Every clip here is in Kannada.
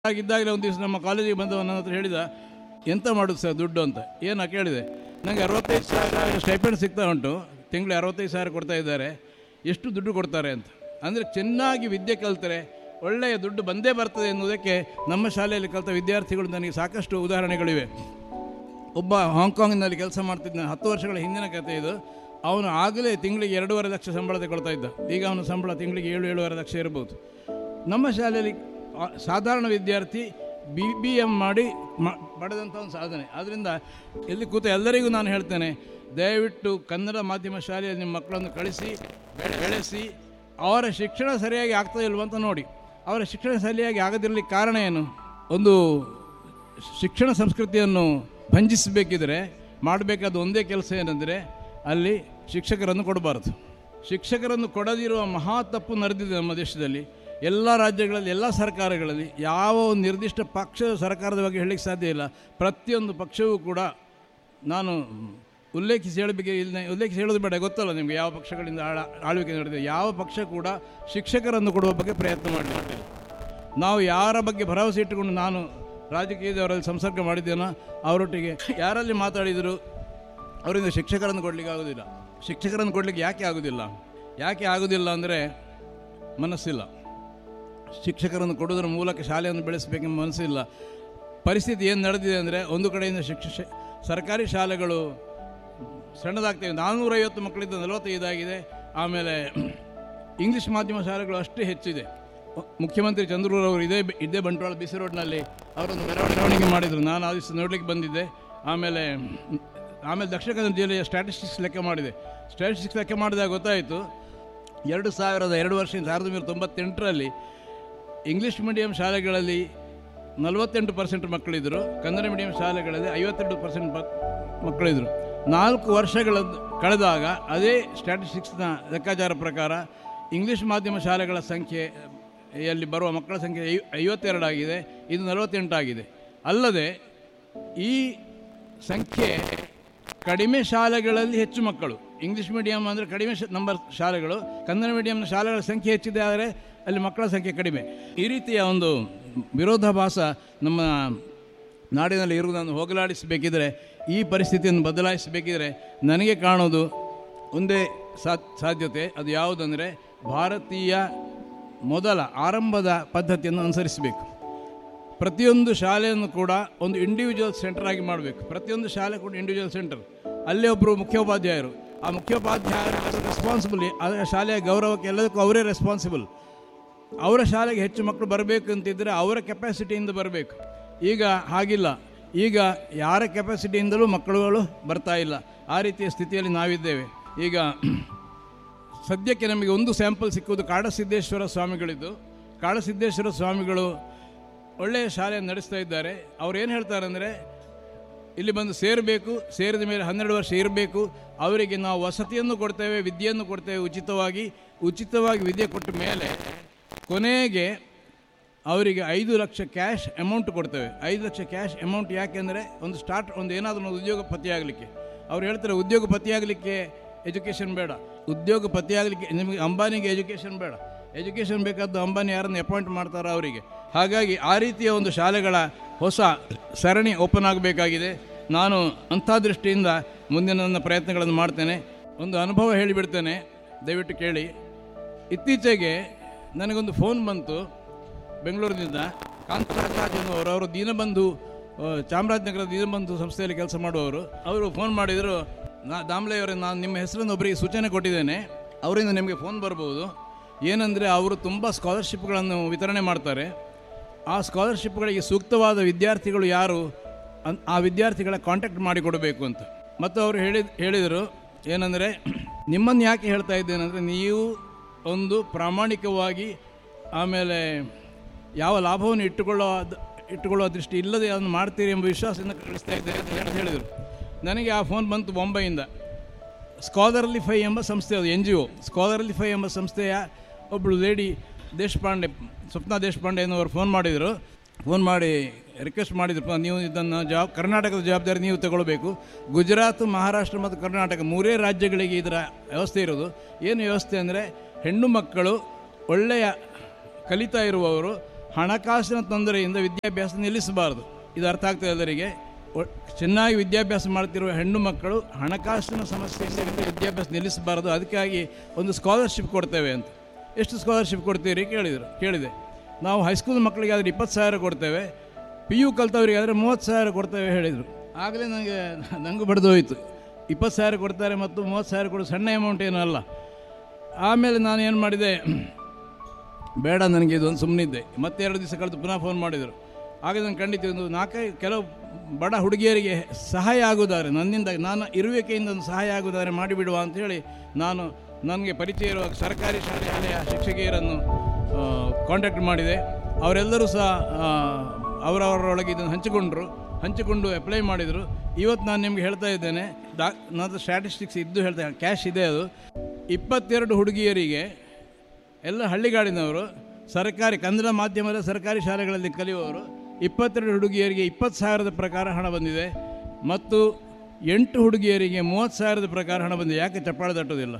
ಆಗಿದ್ದಾಗಲೇ ಒಂದು ದಿವಸ ನಮ್ಮ ಕಾಲೇಜಿಗೆ ಬಂದವ ನನ್ನ ಹತ್ರ ಹೇಳಿದ ಎಂತ ಮಾಡೋದು ಸರ್ ದುಡ್ಡು ಅಂತ ಏನು ಕೇಳಿದೆ ನನಗೆ ಅರವತ್ತೈದು ಸಾವಿರ ಸ್ಟೈಪೆಂಡ್ ಸಿಗ್ತಾ ಉಂಟು ತಿಂಗಳು ಅರವತ್ತೈದು ಸಾವಿರ ಕೊಡ್ತಾ ಇದ್ದಾರೆ ಎಷ್ಟು ದುಡ್ಡು ಕೊಡ್ತಾರೆ ಅಂತ ಅಂದರೆ ಚೆನ್ನಾಗಿ ವಿದ್ಯೆ ಕಲಿತರೆ ಒಳ್ಳೆಯ ದುಡ್ಡು ಬಂದೇ ಬರ್ತದೆ ಎನ್ನುವುದಕ್ಕೆ ನಮ್ಮ ಶಾಲೆಯಲ್ಲಿ ಕಲಿತ ವಿದ್ಯಾರ್ಥಿಗಳು ನನಗೆ ಸಾಕಷ್ಟು ಉದಾಹರಣೆಗಳಿವೆ ಒಬ್ಬ ಹಾಂಗ್ಕಾಂಗ್ನಲ್ಲಿ ಕೆಲಸ ಮಾಡ್ತಿದ್ದ ಹತ್ತು ವರ್ಷಗಳ ಹಿಂದಿನ ಕಥೆ ಇದು ಅವನು ಆಗಲೇ ತಿಂಗಳಿಗೆ ಎರಡೂವರೆ ಲಕ್ಷ ಸಂಬಳ ತಗೊಳ್ತಾ ಇದ್ದ ಈಗ ಅವನ ಸಂಬಳ ತಿಂಗಳಿಗೆ ಏಳು ಏಳುವರೆ ಲಕ್ಷ ಇರ್ಬೋದು ನಮ್ಮ ಶಾಲೆಯಲ್ಲಿ ಆ, ಸಾಧಾರಣ ವಿದ್ಯಾರ್ಥಿ ಬಿ ಬಿ ಎಮ್ ಮಾಡಿ ಮ ಪಡೆದಂಥ ಒಂದು ಸಾಧನೆ ಆದ್ದರಿಂದ ಎಲ್ಲಿ ಕೂತ ಎಲ್ಲರಿಗೂ ನಾನು ಹೇಳ್ತೇನೆ ದಯವಿಟ್ಟು ಕನ್ನಡ ಮಾಧ್ಯಮ ಶಾಲೆಯಲ್ಲಿ ನಿಮ್ಮ ಮಕ್ಕಳನ್ನು ಕಳಿಸಿ ಬೆಳೆ- ಬೆಳೆಸಿ ಅವರ ಶಿಕ್ಷಣ ಸರಿಯಾಗಿ ಆಗ್ತಾ ಇಲ್ವ ಅಂತ ನೋಡಿ ಅವರ ಶಿಕ್ಷಣ ಸರಿಯಾಗಿ ಆಗದಿರಲಿಕ್ಕೆ ಕಾರಣ ಏನು ಒಂದು ಶಿಕ್ಷಣ ಸಂಸ್ಕೃತಿಯನ್ನು ಭಂಜಿಸಬೇಕಿದ್ರೆ ಮಾಡಬೇಕಾದ ಒಂದೇ ಕೆಲಸ ಏನಂದರೆ ಅಲ್ಲಿ ಶಿಕ್ಷಕರನ್ನು ಕೊಡಬಾರದು ಶಿಕ್ಷಕರನ್ನು ಕೊಡದಿರುವ ಮಹಾ ತಪ್ಪು ನಡೆದಿದೆ ನಮ್ಮ ದೇಶದಲ್ಲಿ ಎಲ್ಲ ರಾಜ್ಯಗಳಲ್ಲಿ ಎಲ್ಲ ಸರ್ಕಾರಗಳಲ್ಲಿ ಯಾವ ಒಂದು ನಿರ್ದಿಷ್ಟ ಪಕ್ಷದ ಸರ್ಕಾರದ ಬಗ್ಗೆ ಹೇಳಲಿಕ್ಕೆ ಸಾಧ್ಯ ಇಲ್ಲ ಪ್ರತಿಯೊಂದು ಪಕ್ಷವೂ ಕೂಡ ನಾನು ಉಲ್ಲೇಖಿಸಿ ಹೇಳಬೇಕು ಇಲ್ಲ ಉಲ್ಲೇಖಿಸಿ ಹೇಳೋದು ಬೇಡ ಗೊತ್ತಲ್ಲ ನಿಮಗೆ ಯಾವ ಪಕ್ಷಗಳಿಂದ ಆಳ ಆಳ್ವಿಕೆ ನಡೆದಿದೆ ಯಾವ ಪಕ್ಷ ಕೂಡ ಶಿಕ್ಷಕರನ್ನು ಕೊಡುವ ಬಗ್ಗೆ ಪ್ರಯತ್ನ ಮಾಡಿಲ್ಲ ನಾವು ಯಾರ ಬಗ್ಗೆ ಭರವಸೆ ಇಟ್ಟುಕೊಂಡು ನಾನು ರಾಜಕೀಯದವರಲ್ಲಿ ಸಂಸರ್ಗ ಮಾಡಿದ್ದೇನೋ ಅವರೊಟ್ಟಿಗೆ ಯಾರಲ್ಲಿ ಮಾತಾಡಿದರು ಅವರಿಂದ ಶಿಕ್ಷಕರನ್ನು ಕೊಡಲಿಕ್ಕೆ ಆಗೋದಿಲ್ಲ ಶಿಕ್ಷಕರನ್ನು ಕೊಡಲಿಕ್ಕೆ ಯಾಕೆ ಆಗೋದಿಲ್ಲ ಯಾಕೆ ಆಗೋದಿಲ್ಲ ಅಂದರೆ ಮನಸ್ಸಿಲ್ಲ ಶಿಕ್ಷಕರನ್ನು ಕೊಡೋದ್ರ ಮೂಲಕ ಶಾಲೆಯನ್ನು ಬೆಳೆಸಬೇಕೆಂಬ ಮನಸ್ಸಿಲ್ಲ ಪರಿಸ್ಥಿತಿ ಏನು ನಡೆದಿದೆ ಅಂದರೆ ಒಂದು ಕಡೆಯಿಂದ ಶಿಕ್ಷ ಸರ್ಕಾರಿ ಶಾಲೆಗಳು ಸಣ್ಣದಾಗ್ತವೆ ನಾನ್ನೂರೈವತ್ತು ಮಕ್ಕಳಿಂದ ನಲವತ್ತೈದು ಆಗಿದೆ ಆಮೇಲೆ ಇಂಗ್ಲೀಷ್ ಮಾಧ್ಯಮ ಶಾಲೆಗಳು ಅಷ್ಟೇ ಹೆಚ್ಚಿದೆ ಮುಖ್ಯಮಂತ್ರಿ ಚಂದ್ರೂರವರು ಇದೇ ಇದೇ ಬಂಟ್ವಾಳ ಬಿಸಿ ರೋಡ್ನಲ್ಲಿ ಅವರೊಂದು ಮೆರವಣಿಗೆ ಮಾಡಿದರು ನಾನು ಆ ದಿವಸ ನೋಡಲಿಕ್ಕೆ ಬಂದಿದ್ದೆ ಆಮೇಲೆ ಆಮೇಲೆ ದಕ್ಷಿಣ ಕನ್ನಡ ಜಿಲ್ಲೆಯ ಸ್ಟ್ಯಾಟಿಸ್ಟಿಕ್ಸ್ ಲೆಕ್ಕ ಮಾಡಿದೆ ಸ್ಟ್ಯಾಟಿಸ್ಟಿಕ್ಸ್ ಲೆಕ್ಕ ಮಾಡಿದಾಗ ಗೊತ್ತಾಯಿತು ಎರಡು ಸಾವಿರದ ಎರಡು ವರ್ಷ ಸಾವಿರದ ಒಂಬೈನೂರ ತೊಂಬತ್ತೆಂಟರಲ್ಲಿ ಇಂಗ್ಲೀಷ್ ಮೀಡಿಯಂ ಶಾಲೆಗಳಲ್ಲಿ ನಲವತ್ತೆಂಟು ಪರ್ಸೆಂಟ್ ಮಕ್ಕಳಿದ್ದರು ಕನ್ನಡ ಮೀಡಿಯಂ ಶಾಲೆಗಳಲ್ಲಿ ಐವತ್ತೆರಡು ಪರ್ಸೆಂಟ್ ಮಕ್ಕಳಿದ್ದರು ನಾಲ್ಕು ವರ್ಷಗಳ ಕಳೆದಾಗ ಅದೇ ಸ್ಟ್ಯಾಟಿಸ್ಟಿಕ್ಸ್ನ ಲೆಕ್ಕಾಚಾರ ಪ್ರಕಾರ ಇಂಗ್ಲೀಷ್ ಮಾಧ್ಯಮ ಶಾಲೆಗಳ ಸಂಖ್ಯೆಯಲ್ಲಿ ಬರುವ ಮಕ್ಕಳ ಸಂಖ್ಯೆ ಐ ಐವತ್ತೆರಡಾಗಿದೆ ಇದು ನಲವತ್ತೆಂಟಾಗಿದೆ ಅಲ್ಲದೆ ಈ ಸಂಖ್ಯೆ ಕಡಿಮೆ ಶಾಲೆಗಳಲ್ಲಿ ಹೆಚ್ಚು ಮಕ್ಕಳು ಇಂಗ್ಲೀಷ್ ಮೀಡಿಯಂ ಅಂದರೆ ಕಡಿಮೆ ಶ ನಂಬರ್ ಶಾಲೆಗಳು ಕನ್ನಡ ಮೀಡಿಯಂನ ಶಾಲೆಗಳ ಸಂಖ್ಯೆ ಹೆಚ್ಚಿದೆ ಆದರೆ ಅಲ್ಲಿ ಮಕ್ಕಳ ಸಂಖ್ಯೆ ಕಡಿಮೆ ಈ ರೀತಿಯ ಒಂದು ವಿರೋಧಾಭಾಸ ನಮ್ಮ ನಾಡಿನಲ್ಲಿ ಇರುವುದನ್ನು ಹೋಗಲಾಡಿಸಬೇಕಿದ್ರೆ ಈ ಪರಿಸ್ಥಿತಿಯನ್ನು ಬದಲಾಯಿಸಬೇಕಿದ್ರೆ ನನಗೆ ಕಾಣೋದು ಒಂದೇ ಸಾ ಸಾಧ್ಯತೆ ಅದು ಯಾವುದಂದರೆ ಭಾರತೀಯ ಮೊದಲ ಆರಂಭದ ಪದ್ಧತಿಯನ್ನು ಅನುಸರಿಸಬೇಕು ಪ್ರತಿಯೊಂದು ಶಾಲೆಯನ್ನು ಕೂಡ ಒಂದು ಇಂಡಿವಿಜುವಲ್ ಸೆಂಟರ್ ಆಗಿ ಮಾಡಬೇಕು ಪ್ರತಿಯೊಂದು ಶಾಲೆ ಕೂಡ ಇಂಡಿವಿಜುವಲ್ ಸೆಂಟರ್ ಅಲ್ಲೇ ಒಬ್ಬರು ಮುಖ್ಯೋಪಾಧ್ಯಾಯರು ಆ ಮುಖ್ಯೋಪಾಧ್ಯಾಯರು ರೆಸ್ಪಾನ್ಸಿಬಲ್ ಆ ಶಾಲೆಯ ಗೌರವಕ್ಕೆ ಎಲ್ಲದಕ್ಕೂ ಅವರೇ ರೆಸ್ಪಾನ್ಸಿಬಲ್ ಅವರ ಶಾಲೆಗೆ ಹೆಚ್ಚು ಮಕ್ಕಳು ಬರಬೇಕು ಅಂತಿದ್ದರೆ ಅವರ ಕೆಪಾಸಿಟಿಯಿಂದ ಬರಬೇಕು ಈಗ ಹಾಗಿಲ್ಲ ಈಗ ಯಾರ ಕೆಪಾಸಿಟಿಯಿಂದಲೂ ಮಕ್ಕಳುಗಳು ಬರ್ತಾ ಇಲ್ಲ ಆ ರೀತಿಯ ಸ್ಥಿತಿಯಲ್ಲಿ ನಾವಿದ್ದೇವೆ ಈಗ ಸದ್ಯಕ್ಕೆ ನಮಗೆ ಒಂದು ಸ್ಯಾಂಪಲ್ ಸಿಕ್ಕುವುದು ಕಾಡಸಿದ್ದೇಶ್ವರ ಸ್ವಾಮಿಗಳಿದ್ದು ಕಾಡಸಿದ್ದೇಶ್ವರ ಸ್ವಾಮಿಗಳು ಒಳ್ಳೆಯ ಶಾಲೆಯನ್ನು ನಡೆಸ್ತಾ ಇದ್ದಾರೆ ಅವ್ರು ಏನು ಹೇಳ್ತಾರೆ ಅಂದರೆ ಇಲ್ಲಿ ಬಂದು ಸೇರಬೇಕು ಸೇರಿದ ಮೇಲೆ ಹನ್ನೆರಡು ವರ್ಷ ಇರಬೇಕು ಅವರಿಗೆ ನಾವು ವಸತಿಯನ್ನು ಕೊಡ್ತೇವೆ ವಿದ್ಯೆಯನ್ನು ಕೊಡ್ತೇವೆ ಉಚಿತವಾಗಿ ಉಚಿತವಾಗಿ ವಿದ್ಯೆ ಕೊಟ್ಟ ಮೇಲೆ ಕೊನೆಗೆ ಅವರಿಗೆ ಐದು ಲಕ್ಷ ಕ್ಯಾಶ್ ಅಮೌಂಟ್ ಕೊಡ್ತೇವೆ ಐದು ಲಕ್ಷ ಕ್ಯಾಶ್ ಅಮೌಂಟ್ ಯಾಕೆಂದರೆ ಒಂದು ಸ್ಟಾರ್ಟ್ ಒಂದು ಏನಾದರೂ ಒಂದು ಉದ್ಯೋಗ ಪತಿಯಾಗಲಿಕ್ಕೆ ಅವ್ರು ಹೇಳ್ತಾರೆ ಉದ್ಯೋಗ ಪತಿಯಾಗಲಿಕ್ಕೆ ಎಜುಕೇಷನ್ ಬೇಡ ಉದ್ಯೋಗ ಪತಿಯಾಗಲಿಕ್ಕೆ ನಿಮಗೆ ಅಂಬಾನಿಗೆ ಎಜುಕೇಷನ್ ಬೇಡ ಎಜುಕೇಷನ್ ಬೇಕಾದ್ದು ಅಂಬಾನಿ ಯಾರನ್ನು ಅಪಾಯಿಂಟ್ ಮಾಡ್ತಾರೋ ಅವರಿಗೆ ಹಾಗಾಗಿ ಆ ರೀತಿಯ ಒಂದು ಶಾಲೆಗಳ ಹೊಸ ಸರಣಿ ಓಪನ್ ಆಗಬೇಕಾಗಿದೆ ನಾನು ಅಂಥ ದೃಷ್ಟಿಯಿಂದ ಮುಂದಿನ ನನ್ನ ಪ್ರಯತ್ನಗಳನ್ನು ಮಾಡ್ತೇನೆ ಒಂದು ಅನುಭವ ಹೇಳಿಬಿಡ್ತೇನೆ ದಯವಿಟ್ಟು ಕೇಳಿ ಇತ್ತೀಚೆಗೆ ನನಗೊಂದು ಫೋನ್ ಬಂತು ಬೆಂಗಳೂರಿನಿಂದ ಕಾಂತರಾಜ್ ಎನ್ನುವರು ಅವರು ದೀನಬಂಧು ಆ, ಚಾಮರಾಜನಗರದ ದೀನಬಂಧು ಸಂಸ್ಥೆಯಲ್ಲಿ ಕೆಲಸ ಮಾಡುವವರು ಅವರು ಫೋನ್ ಮಾಡಿದರು ನಾ ದಾಮ್ಲೆಯವರೇ ನಾನು ನಿಮ್ಮ ಹೆಸರನ್ನು ಒಬ್ಬರಿಗೆ ಸೂಚನೆ ಕೊಟ್ಟಿದ್ದೇನೆ ಅವರಿಂದ ನಿಮಗೆ ಫೋನ್ ಬರ್ಬೋದು ಏನಂದರೆ ಅವರು ತುಂಬ ಸ್ಕಾಲರ್ಶಿಪ್ಗಳನ್ನು ವಿತರಣೆ ಮಾಡ್ತಾರೆ ಆ ಸ್ಕಾಲರ್ಶಿಪ್ಗಳಿಗೆ ಸೂಕ್ತವಾದ ವಿದ್ಯಾರ್ಥಿಗಳು ಯಾರು ಅನ್ ಆ ವಿದ್ಯಾರ್ಥಿಗಳ ಕಾಂಟ್ಯಾಕ್ಟ್ ಮಾಡಿಕೊಡಬೇಕು ಅಂತ ಮತ್ತು ಅವರು ಹೇಳಿ ಹೇಳಿದರು ಏನಂದರೆ ನಿಮ್ಮನ್ನು ಯಾಕೆ ಹೇಳ್ತಾ ಇದ್ದೇನೆ ಅಂದರೆ ನೀವು ಒಂದು ಪ್ರಾಮಾಣಿಕವಾಗಿ ಆಮೇಲೆ ಯಾವ ಲಾಭವನ್ನು ಇಟ್ಟುಕೊಳ್ಳೋ ಇಟ್ಟುಕೊಳ್ಳುವ ದೃಷ್ಟಿ ಇಲ್ಲದೆ ಅದನ್ನು ಮಾಡ್ತೀರಿ ಎಂಬ ವಿಶ್ವಾಸದಿಂದ ಕಳಿಸ್ತಾ ಇದ್ದೇನೆ ಅಂತ ಹೇಳಿ ಹೇಳಿದರು ನನಗೆ ಆ ಫೋನ್ ಬಂತು ಬೊಂಬೈಯಿಂದ ಸ್ಕಾಲರ್ಲಿ ಫೈ ಎಂಬ ಸಂಸ್ಥೆ ಅದು ಎನ್ ಜಿ ಒ ಸ್ಕಾಲರ್ಲಿ ಫೈ ಎಂಬ ಸಂಸ್ಥೆಯ ಒಬ್ಬಳು ಲೇಡಿ ದೇಶಪಾಂಡೆ ಸ್ವಪ್ನ ದೇಶಪಾಂಡೆ ಎನ್ನುವರು ಫೋನ್ ಮಾಡಿದರು ಫೋನ್ ಮಾಡಿ ರಿಕ್ವೆಸ್ಟ್ ಮಾಡಿದ್ರು ನೀವು ಇದನ್ನು ಜವಾಬ್ ಕರ್ನಾಟಕದ ಜವಾಬ್ದಾರಿ ನೀವು ತಗೊಳ್ಬೇಕು ಗುಜರಾತ್ ಮಹಾರಾಷ್ಟ್ರ ಮತ್ತು ಕರ್ನಾಟಕ ಮೂರೇ ರಾಜ್ಯಗಳಿಗೆ ಇದರ ವ್ಯವಸ್ಥೆ ಇರೋದು ಏನು ವ್ಯವಸ್ಥೆ ಅಂದರೆ ಹೆಣ್ಣು ಮಕ್ಕಳು ಒಳ್ಳೆಯ ಕಲಿತಾ ಇರುವವರು ಹಣಕಾಸಿನ ತೊಂದರೆಯಿಂದ ವಿದ್ಯಾಭ್ಯಾಸ ನಿಲ್ಲಿಸಬಾರದು ಇದು ಅರ್ಥ ಆಗ್ತದೆ ಎಲ್ಲರಿಗೆ ಒ- ಚೆನ್ನಾಗಿ ವಿದ್ಯಾಭ್ಯಾಸ ಮಾಡ್ತಿರುವ ಹೆಣ್ಣು ಮಕ್ಕಳು ಹಣಕಾಸಿನ ಸಮಸ್ಯೆಯಿಂದ ವಿದ್ಯಾ- ವಿದ್ಯಾಭ್ಯಾಸ ನಿಲ್ಲಿಸಬಾರದು ಅದಕ್ಕಾಗಿ ಒಂದು ಸ್ಕಾಲರ್ಶಿಪ್ ಕೊಡ್ತೇವೆ ಅಂತ ಎಷ್ಟು ಸ್ಕಾಲರ್ಶಿಪ್ ಕೊಡ್ತೀರಿ ಕೇಳಿದರು ಕೇಳಿದೆ ನಾವು ಹೈಸ್ಕೂಲ್ ಮಕ್ಕಳಿಗೆ ಆದರೆ ಇಪ್ಪತ್ತು ಸಾವಿರ ಕೊಡ್ತೇವೆ ಪಿ ಯು ಕಲ್ತವರಿಗೆ ಆದರೆ ಮೂವತ್ತು ಸಾವಿರ ಕೊಡ್ತೇವೆ ಹೇಳಿದರು ಆಗಲೇ ನನಗೆ ನನಗೂ ಬಡ್ದು ಹೋಯಿತು ಇಪ್ಪತ್ತು ಸಾವಿರ ಕೊಡ್ತಾರೆ ಮತ್ತು ಮೂವತ್ತು ಸಾವಿರ ಕೊಡೋ ಸಣ್ಣ ಅಮೌಂಟ್ ಏನೂ ಅಲ್ಲ ಆಮೇಲೆ ನಾನು ಏನು ಮಾಡಿದೆ ಬೇಡ ನನಗೆ ಇದೊಂದು ಸುಮ್ಮನಿದ್ದೆ ಮತ್ತೆ ಎರಡು ದಿವಸ ಕಳೆದು ಪುನಃ ಫೋನ್ ಮಾಡಿದರು ಆಗ ನಾನು ಖಂಡಿತ ಒಂದು ನಾಲ್ಕೈದು ಕೆಲವು ಬಡ ಹುಡುಗಿಯರಿಗೆ ಸಹಾಯ ಆಗುವುದಾರೆ ನನ್ನಿಂದ ನಾನು ಇರುವಿಕೆಯಿಂದ ಒಂದು ಸಹಾಯ ಆಗುವುದಾರೆ ಮಾಡಿಬಿಡುವ ಅಂತೇಳಿ ನಾನು ನನಗೆ ಪರಿಚಯ ಇರುವ ಸರ್ಕಾರಿ ಶಾಲೆಯ ಶಿಕ್ಷಕಿಯರನ್ನು ಕಾಂಟ್ಯಾಕ್ಟ್ ಮಾಡಿದೆ ಅವರೆಲ್ಲರೂ ಸಹ ಆ, ಅವರವರೊಳಗೆ ಇದನ್ನು ಹಂಚಿಕೊಂಡರು ಹಂಚಿಕೊಂಡು ಅಪ್ಲೈ ಮಾಡಿದರು ಇವತ್ತು ನಾನು ನಿಮಗೆ ಹೇಳ್ತಾ ಇದ್ದೇನೆ ಡಾ ನನ್ನ ಸ್ಟ್ಯಾಟಿಸ್ಟಿಕ್ಸ್ ಇದ್ದು ಹೇಳ್ತಾ ಕ್ಯಾಶ್ ಇದೆ ಅದು ಇಪ್ಪತ್ತೆರಡು ಹುಡುಗಿಯರಿಗೆ ಎಲ್ಲ ಹಳ್ಳಿಗಾಡಿನವರು ಸರ್ಕಾರಿ ಕನ್ನಡ ಮಾಧ್ಯಮದ ಸರ್ಕಾರಿ ಶಾಲೆಗಳಲ್ಲಿ ಕಲಿಯುವವರು ಇಪ್ಪತ್ತೆರಡು ಹುಡುಗಿಯರಿಗೆ ಇಪ್ಪತ್ತು ಸಾವಿರದ ಪ್ರಕಾರ ಹಣ ಬಂದಿದೆ ಮತ್ತು ಎಂಟು ಹುಡುಗಿಯರಿಗೆ ಮೂವತ್ತು ಸಾವಿರದ ಪ್ರಕಾರ ಹಣ ಬಂದಿದೆ ಯಾಕೆ ಚಪ್ಪಾಳೆ ತಟ್ಟೋದಿಲ್ಲ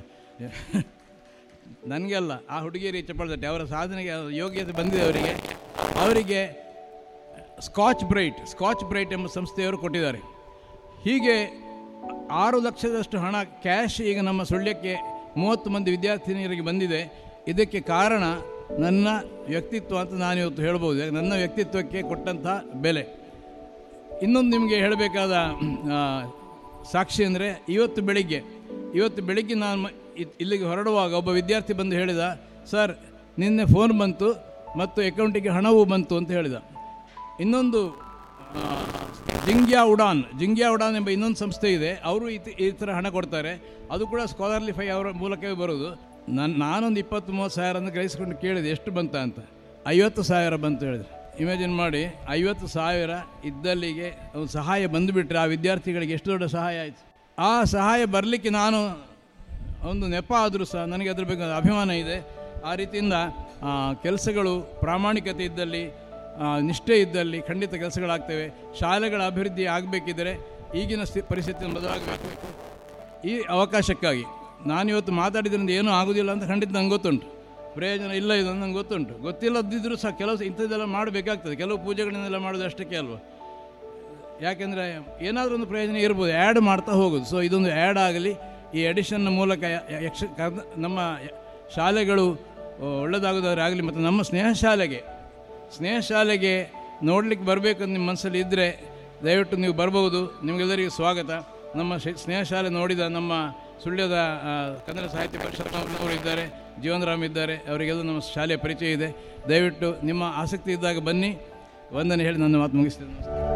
ನನಗೆ ಅಲ್ಲ ಆ ಹುಡುಗಿಯರಿಗೆ ಚಪ್ಪಾಳೆ ತಟ್ಟೆ ಅವರ ಸಾಧನೆಗೆ ಯೋಗ್ಯತೆ ಬಂದಿದೆ ಅವರಿಗೆ ಅವರಿಗೆ ಸ್ಕಾಚ್ ಬ್ರೈಟ್ ಸ್ಕಾಚ್ ಬ್ರೈಟ್ ಎಂಬ ಸಂಸ್ಥೆಯವರು ಕೊಟ್ಟಿದ್ದಾರೆ ಹೀಗೆ ಆರು ಲಕ್ಷದಷ್ಟು ಹಣ ಕ್ಯಾಶ್ ಈಗ ನಮ್ಮ ಸುಳ್ಯಕ್ಕೆ ಮೂವತ್ತು ಮಂದಿ ವಿದ್ಯಾರ್ಥಿನಿಯರಿಗೆ ಬಂದಿದೆ ಇದಕ್ಕೆ ಕಾರಣ ನನ್ನ ವ್ಯಕ್ತಿತ್ವ ಅಂತ ನಾನು ಇವತ್ತು ಹೇಳ್ಬೋದು ಯಾಕೆ ನನ್ನ ವ್ಯಕ್ತಿತ್ವಕ್ಕೆ ಕೊಟ್ಟಂಥ ಬೆಲೆ ಇನ್ನೊಂದು ನಿಮಗೆ ಹೇಳಬೇಕಾದ ಆ, ಸಾಕ್ಷಿ ಅಂದರೆ ಇವತ್ತು ಬೆಳಿಗ್ಗೆ ಇವತ್ತು ಬೆಳಿಗ್ಗೆ ನಾನು ಮ- ಇ- ಇಲ್ಲಿಗೆ ಹೊರಡುವಾಗ ಒಬ್ಬ ವಿದ್ಯಾರ್ಥಿ ಬಂದು ಹೇಳಿದ ಸರ್ ನಿನ್ನೆ ಫೋನ್ ಬಂತು ಮತ್ತು ಅಕೌಂಟಿಗೆ ಹಣವೂ ಬಂತು ಅಂತ ಹೇಳಿದ ಇನ್ನೊಂದು ಆ, ಜಿಂಗ್ಯಾ ಉಡಾನ್ ಜಿಂಗ್ಯಾ ಉಡಾನ್ ಎಂಬ ಇನ್ನೊಂದು ಸಂಸ್ಥೆ ಇದೆ ಅವರು ಈ ತಿ- ಈ ಥರ ಹಣ ಕೊಡ್ತಾರೆ ಅದು ಕೂಡ ಸ್ಕಾಲರ್ಲಿ ಫೈ ಅವರ ಮೂಲಕವೇ ಬರೋದು ನಾನು ನಾನೊಂದು ಇಪ್ಪತ್ತು ಮೂವತ್ತು ಸಾವಿರನ ಗ್ರಹಿಸ್ಕೊಂಡು ಕೇಳಿದೆ ಎಷ್ಟು ಬಂತ ಅಂತ ಐವತ್ತು ಸಾವಿರ ಬಂತು ಹೇಳಿದ್ರು ಇಮ್ಯಾಜಿನ್ ಮಾಡಿ ಐವತ್ತು ಸಾವಿರ ಇದ್ದಲ್ಲಿಗೆ ಒಂದು ಸಹಾಯ ಬಂದುಬಿಟ್ರೆ ಆ ವಿದ್ಯಾರ್ಥಿಗಳಿಗೆ ಎಷ್ಟು ದೊಡ್ಡ ಸಹಾಯ ಆಯಿತು ಆ ಸಹಾಯ ಬರಲಿಕ್ಕೆ ನಾನು ಒಂದು ನೆಪ ಆದರೂ ಸಹ ನನಗೆ ಅದ್ರ ಬಗ್ಗೆ ಒಂದು ಅಭಿಮಾನ ಇದೆ ಆ ರೀತಿಯಿಂದ ಆ, ಕೆಲಸಗಳು ಪ್ರಾಮಾಣಿಕತೆ ಇದ್ದಲ್ಲಿ ಆ, ನಿಷ್ಠೆ ಇದ್ದಲ್ಲಿ ಖಂಡಿತ ಕೆಲಸಗಳಾಗ್ತವೆ ಶಾಲೆಗಳ ಅಭಿವೃದ್ಧಿ ಆಗಬೇಕಿದ್ದರೆ ಈಗಿನ ಸ್ಥಿ ಪರಿಸ್ಥಿತಿಯನ್ನು ಬದಲಾಗಬೇಕು ಈ ಅವಕಾಶಕ್ಕಾಗಿ ನಾನಿವತ್ತು ಮಾತಾಡಿದ್ರಿಂದ ಏನೂ ಆಗೋದಿಲ್ಲ ಅಂತ ಖಂಡಿತ ನಂಗೆ ಗೊತ್ತುಂಟು ಪ್ರಯೋಜನ ಇಲ್ಲ ಇದು ನಂಗೆ ಗೊತ್ತುಂಟು ಗೊತ್ತಿಲ್ಲದಿದ್ದರೂ ಸಹ ಕೆಲವು ಇಂಥದ್ದೆಲ್ಲ ಮಾಡಬೇಕಾಗ್ತದೆ ಕೆಲವು ಪೂಜೆಗಳನ್ನೆಲ್ಲ ಮಾಡೋದು ಅಷ್ಟಕ್ಕೆ ಅಲ್ವಾ ಯಾಕೆಂದರೆ ಏನಾದರೂ ಒಂದು ಪ್ರಯೋಜನ ಇರ್ಬೋದು ಆ್ಯಡ್ ಮಾಡ್ತಾ ಹೋಗೋದು ಸೊ ಇದೊಂದು ಆ್ಯಡ್ ಆಗಲಿ ಈ ಎಡಿಷನ್ನ ಮೂಲಕ ಯ- ಯ- ಯಕ್ಷ ಕರ್ನ- ನಮ್ಮ ಯ- ಶಾಲೆಗಳು ಆ, ಒಳ್ಳೆಯದಾಗೋದಾದ್ರೆ ಆಗಲಿ ಮತ್ತು ನಮ್ಮ ಸ್ನೇಹ ಶಾಲೆಗೆ ಸ್ನೇಹ ಶಾಲೆಗೆ ನೋಡ್ಲಿಕ್ಕೆ ಬರಬೇಕು ಅಂತ ನಿಮ್ಮ ಮನಸ್ಸಲ್ಲಿ ಇದ್ದರೆ ದಯವಿಟ್ಟು ನೀವು ಬರ್ಬೋದು ನಿಮಗೆಲ್ಲರಿಗೂ ಸ್ವಾಗತ ನಮ್ಮ ಶಿ- ಸ್ನೇಹ ಶಾಲೆ ನೋಡಿದ ನಮ್ಮ ಸುಳ್ಯದ ಆ, ಕನ್ನಡ ಸಾಹಿತ್ಯ ಪರಿಷತ್ನವರು ಇದ್ದಾರೆ ಜೀವನರಾಮ್ ಇದ್ದಾರೆ ಅವರಿಗೆಲ್ಲ ನಮ್ಮ ಶಾಲೆಯ ಪರಿಚಯ ಇದೆ ದಯವಿಟ್ಟು ನಿಮ್ಮ ಆಸಕ್ತಿ ಇದ್ದಾಗ ಬನ್ನಿ ವಂದನೆ ಹೇಳಿ ನನ್ನ ಮಾತು ಮುಗಿಸ್ತೇನೆ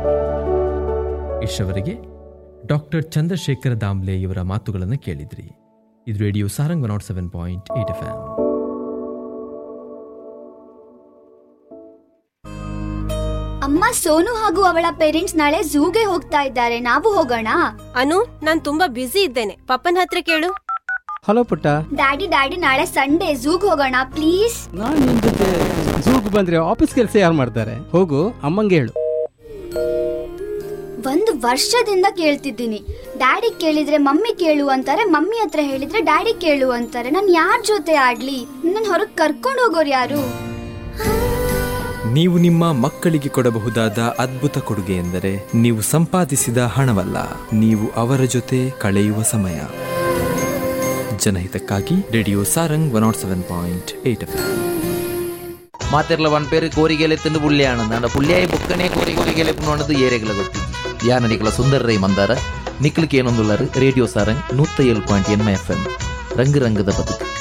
ನಮಸ್ಕಾರ ಇಷ್ಟವರೆಗೆ ಡಾಕ್ಟರ್ ಚಂದ್ರಶೇಖರ ದಾಮ್ಲೆ ಇವರ ಮಾತುಗಳನ್ನು ಕೇಳಿದ್ರಿ ಇದು radio Sarang one nought seven point eight F M ಅಮ್ಮ ಸೋನು ಹಾಗೂ ಅವಳ ಪೇರೆಂಟ್ಸ್ ನಾಳೆ ಝೂಗೆ ಹೋಗ್ತಾ ಇದ್ದಾರೆ ನಾವು ಹೋಗೋಣ ಅನು ನಾನ್ ತುಂಬಾ ಬ್ಯುಸಿ ಇದ್ದೇನೆ ಪಪ್ಪನ ಹತ್ರ ಕೇಳು ಹಲೋ ಪುಟ್ಟ ಡ್ಯಾಡಿ ಡ್ಯಾಡಿ ನಾಳೆ ಸಂಡೇ ಝೂಗ್ ಹೋಗೋಣ ಪ್ಲೀಸ್ ನಾನ್ ನಿನ್ ಜೊತೆ ಝೂಗ್ ಬಂದ್ರೆ ಆಫೀಸ್ ಕೆಲಸ ಯಾರು ಮಾಡ್ತಾರೆ ಹೋಗು ಅಮ್ಮಂಗೆ ಹೇಳು ಒಂದು ವರ್ಷದಿಂದ ಕೇಳ್ತಿದ್ದೀನಿ ಡ್ಯಾಡಿ ಕೇಳಿದ್ರೆ ಮಮ್ಮಿ ಕೇಳು ಅಂತಾರೆ ಮಮ್ಮಿ ಹತ್ರ ಹೇಳಿದ್ರೆ ಡ್ಯಾಡಿ ಕೇಳು ಅಂತಾರೆ ನಾನು ಯಾರ ಜೊತೆ ಆಡ್ಲಿ ನನ್ನ ಹೊರಗೆ ಕರ್ಕೊಂಡು ಹೋಗೋರು ಯಾರು ನೀವು ನಿಮ್ಮ ಮಕ್ಕಳಿಗೆ ಕೊಡಬಹುದಾದ ಅದ್ಭುತ ಕೊಡುಗೆ ಎಂದರೆ ನೀವು ಸಂಪಾದಿಸಿದ ಹಣವಲ್ಲ ನೀವು ಅವರ ಜೊತೆ ಕಳೆಯುವ ಸಮಯ ಜನಹಿತಕ್ಕಾಗಿ radio Sarang one nought seven point eight F ಮಾತೆರ್ಲ ವನ್ ಪೇರು ಕೋರಿಗೆಲೆ ತಿಂದು ಪುಳ್ಳಿಯಾಣ ನನ್ನ ಪುಳ್ಳಿಯಾಯಿ ಬೊಕ್ಕನೆ ಕೋರಿ ಕೋರಿಗೆಲೆ ಪುಣ್ಣದು ಏರೆಗಳ ಗೊತ್ತಿ ಯಾನ ನಿಕಲ ಸುಂದರ ರೈ ಮಂದಾರ ನಿಕ್ಲಿಕ್ಕೆ ಏನೊಂದುಳ್ಳರು ರೇಡಿಯೋ ಸಾರಂಗ್ ನೂತ್ತ ಏಳು ಪಾಯಿಂಟ್ ಎನ್ಮ ಎಫ್ ಎಂ ರಂಗು ರಂಗದ ಬದುಕು